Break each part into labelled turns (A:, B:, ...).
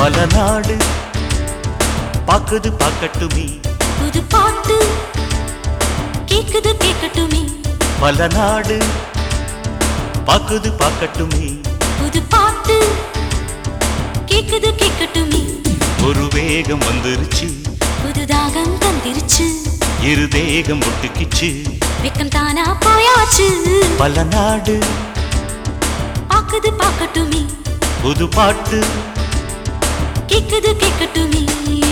A: பல நாடு பாக்குது பார்க்கட்டுமே
B: புது பாட்டு கேக்குது கேட்கட்டுமே
A: பல நாடு பாக்குது பார்க்கட்டுமே
B: புது பாட்டு கேக்குது கேட்கட்டுமே
A: ஒரு வேகம் வந்துருச்சு
B: புது தாகம் தந்திருச்சு
A: இரு தேகம் ஒட்டுக்கிச்சு
B: வெக்கம் தானா போயாச்சு
A: பல நாடு
B: பாக்குது பார்க்கட்டுமே
A: புது பாட்டு
B: கேக்குது கேட்கட்டுமே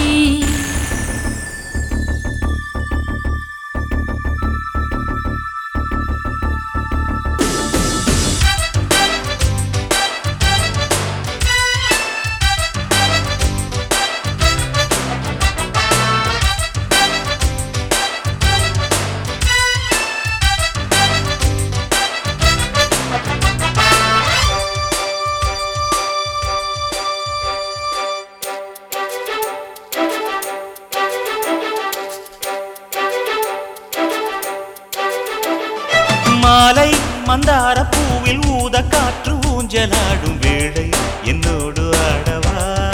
A: மாலை மந்தார பூவில் ஊத காற்று ஊஞ்சலாடும் வேளை என்னோடு ஆடவா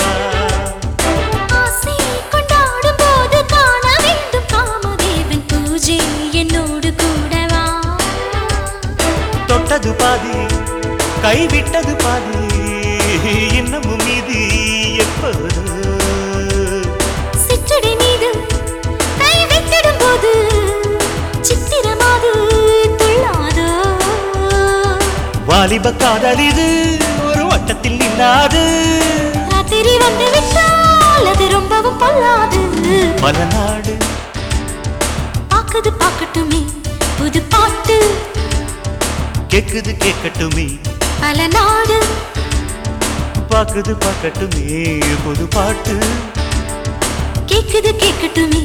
B: ஆசை கொண்டாடும் போது காண வேண்டும் காமதேவன் பூஜை என்னோடு கூடவா
A: தொட்டது பாதி கைவிட்டது பாதி இன்னமும் மீதி எப்போது
B: சிற்றடி மீது கை வைத்திடும் போது சித்திரமாது துள்ளாதோ
A: வாலிப காதல் இது ஒரு வட்டத்தில் நில்லாது
B: ராத்திரி வந்து விட்டால் அது ரொம்பவும் பொல்லாது
A: பல நாடு
B: பாக்குது பாக்கட்டுமே புது பாட்டு
A: கேக்குது கேட்கட்டுமே
B: பல நாடு
A: பாக்குது பார்க்கட்டுமே புது பாட்டு
B: கேக்குது கேட்கட்டுமே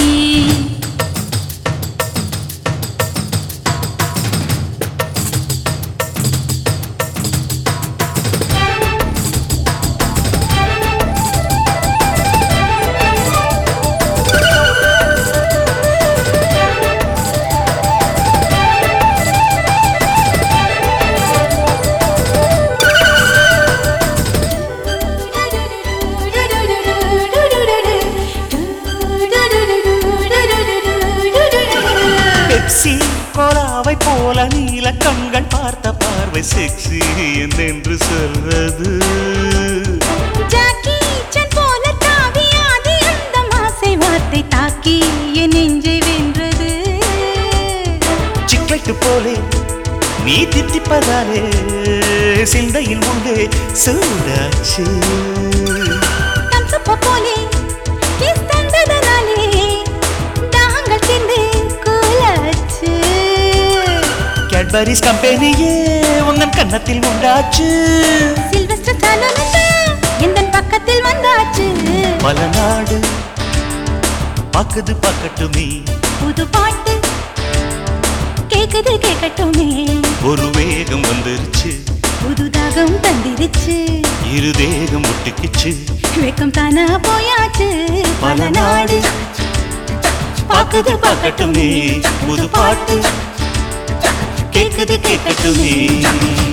A: பெப்சி கோலாவை போல நீல கண்கள் பார்த்த பார்வை செக்ஸி என்று சொல்வது
B: ஜாக்கி சான் போல தாவி ஆடி அந்த மாசை வார்த்தை தாக்கி என் நெஞ்சை வென்றது
A: சிக்கெட்டு போலே நீ தித்திப்பதாலே சிந்தையில் உண்டு சூடாச்சு
B: தம்சப்ப போலே கிஸ் தந்ததனாலே தாகங்கள் சேர்ந்து கூலாச்சு
A: கேட்பரிஸ் கம்பெனியே உங்கள் கன்னத்தில் உண்டாச்சு
B: சில்வஸ்டர் ஸ்டாலோனுக்கு எந்தன் பக்கத்தில் வந்தாச்சு
A: பல நாடு பாக்குது பார்க்கட்டுமே
B: புது பாட்டு கேக்குது கேட்கட்டுமே
A: ஒரு வேகம் வந்துருச்சு
B: புது தாகம் தந்திருச்சு
A: இரு தேகம் ஒட்டுக்குச்சு
B: வெக்கம் தானா போயாச்சு
A: பல நாடு பாக்குது பார்க்கட்டுமே புது பாட்டு கேக்குது கேட்கட்டுமே